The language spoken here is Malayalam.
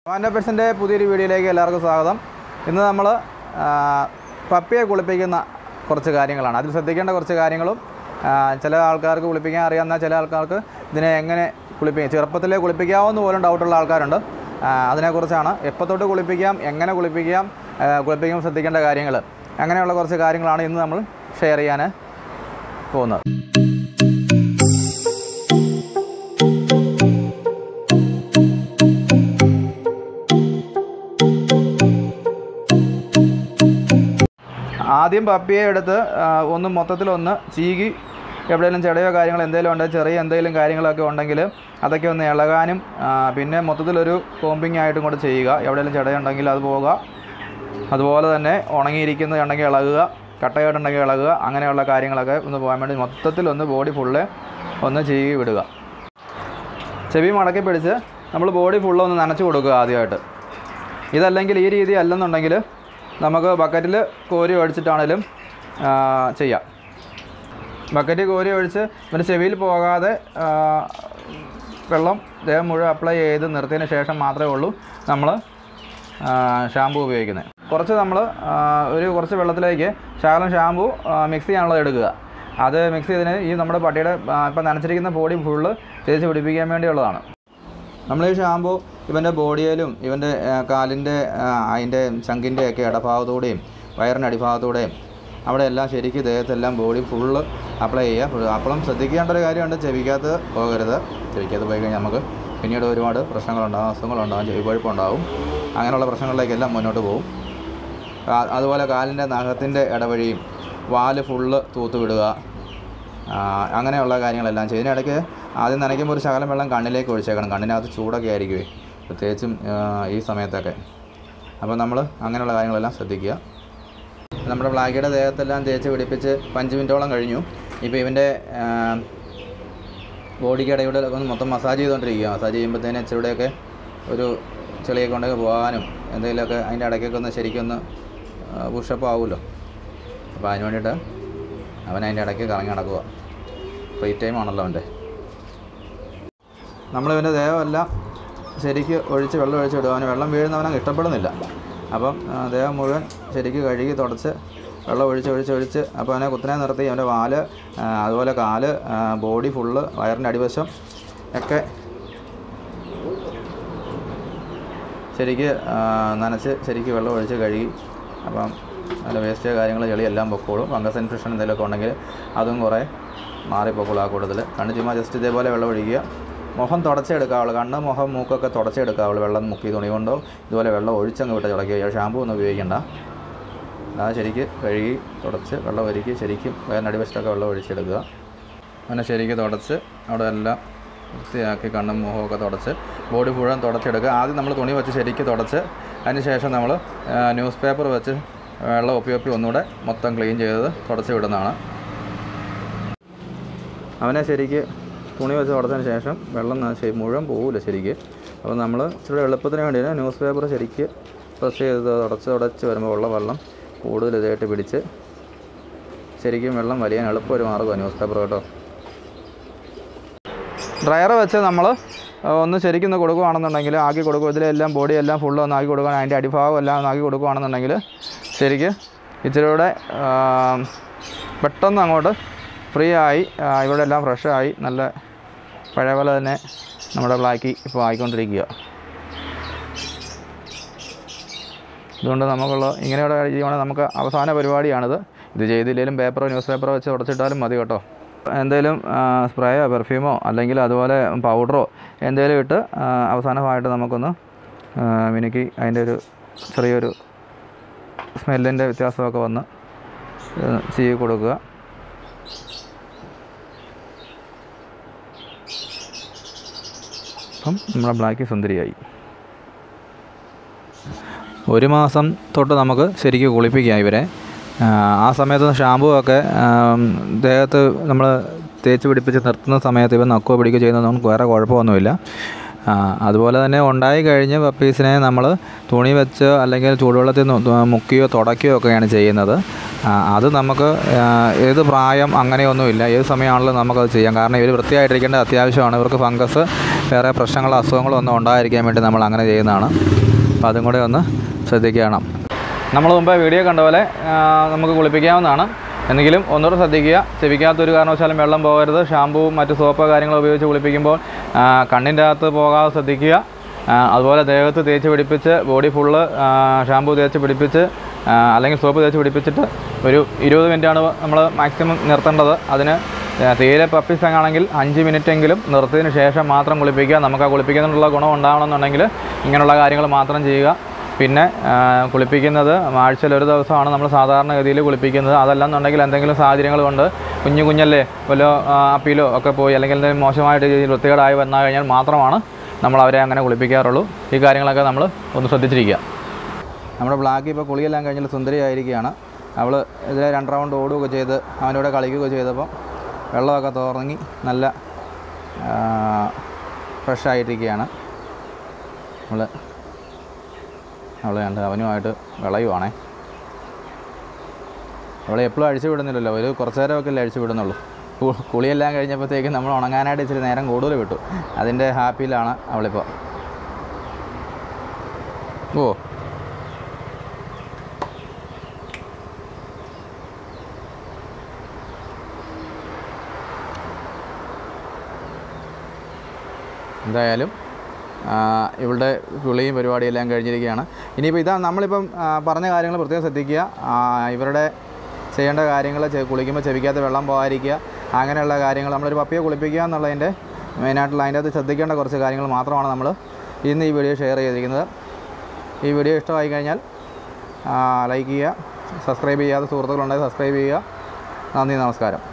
മാൻ്റെ പെറ്റ്സിൻ്റെ പുതിയൊരു വീഡിയോയിലേക്ക് എല്ലാവർക്കും സ്വാഗതം ഇന്ന് നമ്മൾ പപ്പിയെ കുളിപ്പിക്കുന്ന കുറച്ച് കാര്യങ്ങളാണ് അതിൽ ശ്രദ്ധിക്കേണ്ട കുറച്ച് കാര്യങ്ങളും ആ, ചില ആൾക്കാർക്ക് കുളിപ്പിക്കാൻ അറിയാവുന്ന ചില ആൾക്കാർക്ക് ഇതിനെ എങ്ങനെ കുളിപ്പിക്കാം ചെറുപ്പത്തിലേ കുളിപ്പിക്കാവുന്ന പോലും ഡൗട്ടുള്ള ആൾക്കാരുണ്ട് ആ, അതിനെക്കുറിച്ചാണ് എപ്പോൾ തൊട്ട് കുളിപ്പിക്കാം എങ്ങനെ കുളിപ്പിക്കാം ആ, കുളിപ്പിക്കുമ്പോൾ ശ്രദ്ധിക്കേണ്ട കാര്യങ്ങൾ അങ്ങനെയുള്ള കുറച്ച് കാര്യങ്ങളാണ് ഇന്ന് നമ്മൾ ഷെയർ ചെയ്യാൻ പോകുന്നത് ആദ്യം പപ്പിയെ എടുത്ത് ആ, ഒന്ന് മൊത്തത്തിലൊന്ന് ചീകി എവിടെയെങ്കിലും ചെടയോ കാര്യങ്ങളോ എന്തെങ്കിലും ഉണ്ടെങ്കിൽ ചെറിയ എന്തെങ്കിലും കാര്യങ്ങളൊക്കെ ഉണ്ടെങ്കിൽ അതൊക്കെ ഒന്ന് ഇളകാനും ആ, പിന്നെ മൊത്തത്തിലൊരു കോമ്പിങ് ആയിട്ടും കൂടെ ചെയ്യുക എവിടെയെങ്കിലും ചെടയുണ്ടെങ്കിൽ അത് പോവുക അതുപോലെ തന്നെ ഉണങ്ങിയിരിക്കുന്നതുണ്ടെങ്കിൽ ഇളകുക കട്ടയായിട്ടുണ്ടെങ്കിൽ ഇളകുക അങ്ങനെയുള്ള കാര്യങ്ങളൊക്കെ ഒന്ന് പോകാൻ വേണ്ടി മൊത്തത്തിലൊന്ന് ബോഡി ഫുള്ള് ഒന്ന് ചീകി വിടുക ചെവി മടക്കി പിടിച്ച് നമ്മൾ ബോഡി ഫുള്ള് ഒന്ന് നനച്ച് കൊടുക്കുക ആദ്യമായിട്ട് ഇതല്ലെങ്കിൽ ഈ രീതി അല്ലെന്നുണ്ടെങ്കിൽ നമുക്ക് ബക്കറ്റിൽ കോരി ഒഴിച്ചിട്ടാണേലും ആ, ചെയ്യാം ബക്കറ്റിൽ കോരി ഒഴിച്ച് പിന്നെ ചെവിയിൽ പോകാതെ ആ, വെള്ളം ദേഹം മുഴുവൻ അപ്ലൈ ചെയ്ത് നിർത്തിയതിന് ശേഷം മാത്രമേ ഉള്ളൂ നമ്മൾ ഷാമ്പു ഉപയോഗിക്കുന്നത് കുറച്ച് നമ്മൾ ഒരു കുറച്ച് വെള്ളത്തിലേക്ക് ശകലം ഷാമ്പു മിക്സ് ചെയ്യാനുള്ളത് എടുക്കുക അത് മിക്സ് ചെയ്തതിന് ഈ നമ്മുടെ പട്ടിയുടെ ഇപ്പം നനച്ചിരിക്കുന്ന ബോഡി ഫുള്ള് തേച്ച് പിടിപ്പിക്കാൻ വേണ്ടിയുള്ളതാണ് നമ്മൾ ഈ ഷാമ്പു ഇവൻ്റെ ബോഡിയിലും ഇവൻ്റെ കാലിൻ്റെ അതിൻ്റെ ചങ്കിൻ്റെ ഒക്കെ ഇടഭാഗത്തൂടെയും വയറിൻ്റെ അടിഭാഗത്തൂടെയും അവിടെ എല്ലാം ശരിക്കും ദേഹത്തെല്ലാം ബോഡി ഫുള്ള് അപ്ലൈ ചെയ്യുക അപ്പോഴും ശ്രദ്ധിക്കേണ്ട ഒരു കാര്യമുണ്ട് ചെവിക്കകത്ത് പോകരുത് ചെവിക്കകത്ത് പോയി കഴിഞ്ഞാൽ നമുക്ക് പിന്നീട് ഒരുപാട് പ്രശ്നങ്ങളുണ്ടാകും അസുഖങ്ങളുണ്ടാകും ചെവി പഴുപ്പുണ്ടാകും അങ്ങനെയുള്ള പ്രശ്നങ്ങളിലേക്കെല്ലാം മുന്നോട്ട് പോകും ആ- അതുപോലെ കാലിൻ്റെ നഖത്തിൻ്റെ ഇടവഴിയും വാല് ഫുള്ള് തൂത്ത് വിടുക ആ, അങ്ങനെയുള്ള കാര്യങ്ങളെല്ലാം ചെയ്യും ഇതിനിടയ്ക്ക് ആദ്യം നനയ്ക്കുമ്പോൾ ഒരു ശകലം വെള്ളം കണ്ണിലേക്ക് ഒഴിച്ചേക്കണം കണ്ണിനകത്ത് ചൂടൊക്കെ ആയിരിക്കുമേ പ്രത്യേകിച്ചും ആ, ഈ സമയത്തൊക്കെ അപ്പോൾ നമ്മൾ അങ്ങനെയുള്ള കാര്യങ്ങളെല്ലാം ശ്രദ്ധിക്കുക നമ്മുടെ ബ്ലാക്കിയുടെ ദേഹത്തെല്ലാം തേച്ച് പിടിപ്പിച്ച് അഞ്ച് മിനിറ്റോളം കഴിഞ്ഞു ഇപ്പോൾ ഇവൻ്റെ ബോഡിക്ക് ഇടയുടെ ഒന്ന് മൊത്തം മസാജ് ചെയ്തുകൊണ്ടിരിക്കുക മസാജ് ചെയ്യുമ്പോഴത്തേന് ഇച്ചിരിയുടെയൊക്കെ ഒരു ചെളിയൊക്കെ ഉണ്ടെങ്കിൽ പോകാനും എന്തെങ്കിലുമൊക്കെ അതിൻ്റെ ഇടയ്ക്കൊക്കെ ഒന്ന് ശരിക്കൊന്ന് പുഷപ്പ് ആവുമല്ലോ അപ്പോൾ അതിന് വേണ്ടിയിട്ട് അവൻ അതിൻ്റെ ഇടയ്ക്ക് കറങ്ങി നടക്കുക ഫ്രീ ടൈം ആണല്ലോ അവൻ്റെ നമ്മളിവൻ്റെ ദേഹമെല്ലാം ശരിക്ക് ഒഴിച്ച് വെള്ളം ഒഴിച്ച് വിടുക അവന് വെള്ളം വീഴുന്നവനങ്ങ് ഇഷ്ടപ്പെടുന്നില്ല അപ്പം ആ, ദേഹം മുഴുവൻ ശരിക്ക് കഴുകി തുടച്ച് വെള്ളം ഒഴിച്ച് ഒഴിച്ച് ഒഴിച്ച് അപ്പോൾ അവനെ കുത്തനെ നിർത്തി അവൻ്റെ വാല് ആ, അതുപോലെ കാല് ആ, ബോഡി ഫുള്ള് വയറിൻ്റെ അടിവശം ഒക്കെ ശരിക്ക് ആ, നനച്ച് ശരിക്ക് വെള്ളം ഒഴിച്ച് കഴുകി അപ്പം നല്ല വേസ്റ്റ് കാര്യങ്ങൾ ചെളിയെല്ലാം പൊക്കോളും ഫംഗസ് ഇൻഫെക്ഷൻ എന്തെങ്കിലുമൊക്കെ ഉണ്ടെങ്കിൽ അതും കുറേ മാറിപ്പോക്കോളും ആ കൂടുതൽ കണ്ണ് ചുമ്മാ ജസ്റ്റ് ഇതേപോലെ വെള്ളം ഒഴിക്കുക മുഖം തുടച്ചെടുക്കാവുള്ളൂ കണ്ണ് മുഖം മൂക്കൊക്കെ തുടച്ചെടുക്കാവുള്ളൂ വെള്ളം മുക്കി തുണി കൊണ്ടോ ഇതുപോലെ വെള്ളം ഒഴിച്ചങ്ങ് വിട്ട് തുടക്കുക ഷാമ്പൂ ഒന്നും ഉപയോഗിക്കണ്ട ആ ശരിക്ക് കഴുകി തുടച്ച് വെള്ളം ഒരുക്കി ശരിക്കും വേറെ അടിവശത്തൊക്കെ വെള്ളം ഒഴിച്ചെടുക്കുക അങ്ങനെ ശരിക്ക് തുടച്ച് അവിടെ എല്ലാം വൃത്തിയാക്കി കണ്ണും മുഖമൊക്കെ തുടച്ച് ബോഡി മുഴുവൻ തുടച്ചെടുക്കുക ആദ്യം നമ്മൾ തുണി വെച്ച് ശരിക്ക് തുടച്ച് അതിന് ശേഷം നമ്മൾ ന്യൂസ് പേപ്പർ വെച്ച് വെള്ളം ഒപ്പി ഒപ്പി ഒന്നുകൂടെ മൊത്തം ക്ലീൻ ചെയ്ത് തുടച്ച് വിടുന്നതാണ് അവനെ ശരിക്ക് തുണി വെച്ച് തുടച്ചതിന് ശേഷം വെള്ളം ന- ശരി- മുഴുവൻ പോകില്ല ശരിക്ക് അപ്പോൾ നമ്മൾ ഇച്ചിരി എളുപ്പത്തിന് വേണ്ടി ന്യൂസ് പേപ്പർ ശരിക്ക് പ്രസ് ചെയ്ത് തുടച്ച് തുടച്ച് വരുമ്പോൾ ഉള്ള വെള്ളം കൂടുതൽ ഇതായിട്ട് പിടിച്ച് ശരിക്കും വെള്ളം വലിയാൻ എളുപ്പം ഒരു മാർഗ്ഗമാണ് ന്യൂസ് പേപ്പർ കേട്ടോ ഡ്രയർ വെച്ച് നമ്മൾ ഒന്ന് ശരിക്കും ഒന്ന് കൊടുക്കുകയാണെന്നുണ്ടെങ്കിൽ ആക്കി കൊടുക്കും ഇതിലെല്ലാം ബോഡി എല്ലാം ഫുള്ള് ഒന്ന് ആക്കി കൊടുക്കുകയാണ് അതിൻ്റെ അടിഭാഗം എല്ലാം ഒന്ന് ആക്കി കൊടുക്കുകയാണെന്നുണ്ടെങ്കിൽ ശരിക്ക് ഇച്ചിരി കൂടെ ആ, പെട്ടെന്ന് അങ്ങോട്ട് ഫ്രീ ആയി ആ, ഇവിടെ എല്ലാം ഫ്രഷായി നല്ല പഴയ പോലെ തന്നെ നമ്മുടെ ബ്ലാക്കി ഇപ്പോൾ ആയിക്കൊണ്ടിരിക്കുക ഇതുകൊണ്ട് നമുക്കുള്ള ഇങ്ങനെയുള്ള ചെയ്യുവാണെങ്കിൽ നമുക്ക് അവസാന പരിപാടിയാണിത് ഇത് ചെയ്തില്ലെങ്കിലും പേപ്പറോ ന്യൂസ് പേപ്പറോ വെച്ച് ഉടച്ചിട്ടാലും മതി കേട്ടോ എന്തെങ്കിലും സ്പ്രേയോ പെർഫ്യൂമോ അല്ലെങ്കിൽ അതുപോലെ പൗഡറോ എന്തെങ്കിലും ഇട്ട് ആ, അവസാനമായിട്ട് നമുക്കൊന്ന് ആ, മിനുക്കി അതിൻ്റെ ഒരു ചെറിയൊരു സ്മെല്ലിൻ്റെ വ്യത്യാസമൊക്കെ വന്ന് ചെയ്ത് കൊടുക്കുക അപ്പം നമ്മുടെ ബ്ലാക്ക് സുന്ദരിയായി ഒരു മാസം തൊട്ട് നമുക്ക് ശരിക്കും കുളിപ്പിക്കാം ഇവരെ ആ, ആ സമയത്ത് ഷാമ്പു ഒക്കെ ആം, ദേഹത്ത് നമ്മൾ തേച്ച് പിടിപ്പിച്ച് നിർത്തുന്ന സമയത്ത് ഇവ നക്കുകയോ പിടിക്കുകയോ ചെയ്യുന്നതൊന്നും വേറെ കുഴപ്പമൊന്നുമില്ല ആ, അതുപോലെ തന്നെ ഉണ്ടായി കഴിഞ്ഞ് പപ്പീസിനെ നമ്മൾ തുണി വെച്ച് അല്ലെങ്കിൽ ചൂടുവെള്ളത്തിൽ ന്നു- മുക്കിയോ തുടയ്ക്കുകയോ ഒക്കെയാണ് ചെയ്യുന്നത് ആ, അത് നമുക്ക് ആ, ഏത് പ്രായം അങ്ങനെയൊന്നുമില്ല ഏത് സമയമാണെങ്കിലും നമുക്കത് ചെയ്യാം കാരണം ഇവർ വൃത്തിയായിട്ടിരിക്കേണ്ടത് അത്യാവശ്യമാണ് ഇവർക്ക് ഫംഗസ് വേറെ പ്രശ്നങ്ങളോ അസുഖങ്ങളോ ഒന്നും ഉണ്ടായിരിക്കാൻ വേണ്ടി നമ്മൾ അങ്ങനെ ചെയ്യുന്നതാണ് അപ്പോൾ അതും കൂടെ ഒന്ന് ശ്രദ്ധിക്കണം നമ്മൾ മുമ്പേ വീഡിയോ കണ്ട പോലെ ആ, നമുക്ക് കുളിപ്പിക്കാവുന്നതാണ് എന്നെങ്കിലും ഒന്നുകൂടെ ശ്രദ്ധിക്കുക ചെവിക്കകത്തൊരു കാരണവശാലും വെള്ളം പോകരുത് ഷാമ്പുവും മറ്റ് സോപ്പോ കാര്യങ്ങളോ ഉപയോഗിച്ച് കുളിപ്പിക്കുമ്പോൾ ആ, കണ്ണിൻ്റെ അകത്ത് പോകാതെ ശ്രദ്ധിക്കുക ആ, അതുപോലെ ദേഹത്ത് തേച്ച് പിടിപ്പിച്ച് ബോഡി ഫുള്ള് ഷാമ്പു തേച്ച് പിടിപ്പിച്ച് ആ, അല്ലെങ്കിൽ സോപ്പ് തേച്ച് പിടിപ്പിച്ചിട്ട് ഒരു ഇരുപത് മിനിറ്റാണ് നമ്മൾ മാക്സിമം നിർത്തേണ്ടത് അതിന് ആ, തീരെ പപ്പീസ് ആണെങ്കിൽ അഞ്ച് മിനിറ്റ് എങ്കിലും നിർത്തിയതിന് ശേഷം മാത്രം കുളിപ്പിക്കുക നമുക്ക് ആ കുളിപ്പിക്കുന്നതിനുള്ള ഗുണം ഉണ്ടാവണമെന്നുണ്ടെങ്കിൽ ഇങ്ങനെയുള്ള കാര്യങ്ങൾ മാത്രം ചെയ്യുക പിന്നെ ആ, കുളിപ്പിക്കുന്നത് ആഴ്ചയിൽ ഒരു ദിവസമാണ് നമ്മൾ സാധാരണഗതിയിൽ കുളിപ്പിക്കുന്നത് അതല്ലെന്നുണ്ടെങ്കിൽ എന്തെങ്കിലും സാഹചര്യങ്ങൾ കൊണ്ട് കുഞ്ഞു കുഞ്ഞല്ലേ വല്ല ആ, അപ്പീലോ ഒക്കെ പോയി അല്ലെങ്കിൽ എന്തെങ്കിലും മോശമായിട്ട് രീതിയിൽ വൃത്തികേടായി വന്നു കഴിഞ്ഞാൽ മാത്രമാണ് നമ്മൾ അവരെ അങ്ങനെ കുളിപ്പിക്കാറുള്ളൂ ഈ കാര്യങ്ങളൊക്കെ നമ്മൾ ഒന്ന് ശ്രദ്ധിച്ചിരിക്കുക നമ്മുടെ ബ്ലാക്ക് ഇപ്പോൾ കുളിയെല്ലാം കഴിഞ്ഞിട്ട് സുന്ദരിയായിരിക്കുകയാണ് അവൾ ഇതിലെ രണ്ട് റൗണ്ട് ഓടുകയൊക്കെ ചെയ്ത് അവൻ്റെ കൂടെ കളിക്കുകയൊക്കെ ചെയ്തപ്പം വെള്ളമൊക്കെ തോറങ്ങി നല്ല ഫ്രഷ് ആയിട്ടിരിക്കുകയാണ് നമ്മൾ അവൾ കണ്ട് അവനുമായിട്ട് വിളയുവാണേ അവളെ എപ്പോഴും അഴിച്ചു വിടുന്നില്ലല്ലോ ഒരു കുറച്ച് നേരമൊക്കെ അല്ലേ അഴിച്ചു വിടുന്നുള്ളൂ കു- കുളിയെല്ലാം കഴിഞ്ഞപ്പോഴത്തേക്കും നമ്മൾ ഉണങ്ങാനായിട്ട് ഇച്ചിരി നേരം കൂടുതൽ വിട്ടു അതിൻ്റെ ഹാപ്പിയിലാണ് അവളിപ്പോൾ ഓ എന്തായാലും ആ, ഇവളുടെ കുളിയും പരിപാടിയെല്ലാം കഴിഞ്ഞിരിക്കുകയാണ് ഇനിയിപ്പോൾ ഇതാ നമ്മളിപ്പം ആ, പറഞ്ഞ കാര്യങ്ങൾ പ്രത്യേകം ശ്രദ്ധിക്കുക ആ, ഇവരുടെ ചെയ്യേണ്ട കാര്യങ്ങൾ ചെ- കുളിക്കുമ്പോൾ ചെവിക്കകത്ത് വെള്ളം പോകാതിരിക്കുക അങ്ങനെയുള്ള കാര്യങ്ങൾ നമ്മളൊരു പപ്പിയെ കുളിപ്പിക്കുക എന്നുള്ളതിൻ്റെ മെയിനായിട്ടുള്ള അതിൻ്റെ അകത്ത് ശ്രദ്ധിക്കേണ്ട കുറച്ച് കാര്യങ്ങൾ മാത്രമാണ് നമ്മൾ ഇന്ന് ഈ വീഡിയോ ഷെയർ ചെയ്തിരിക്കുന്നത് ഈ വീഡിയോ ഇഷ്ടമായി കഴിഞ്ഞാൽ ലൈക്ക് ചെയ്യുക സബ്സ്ക്രൈബ് ചെയ്യാത്ത സുഹൃത്തുക്കളുണ്ടെങ്കിൽ സബ്സ്ക്രൈബ് ചെയ്യുക നന്ദി നമസ്കാരം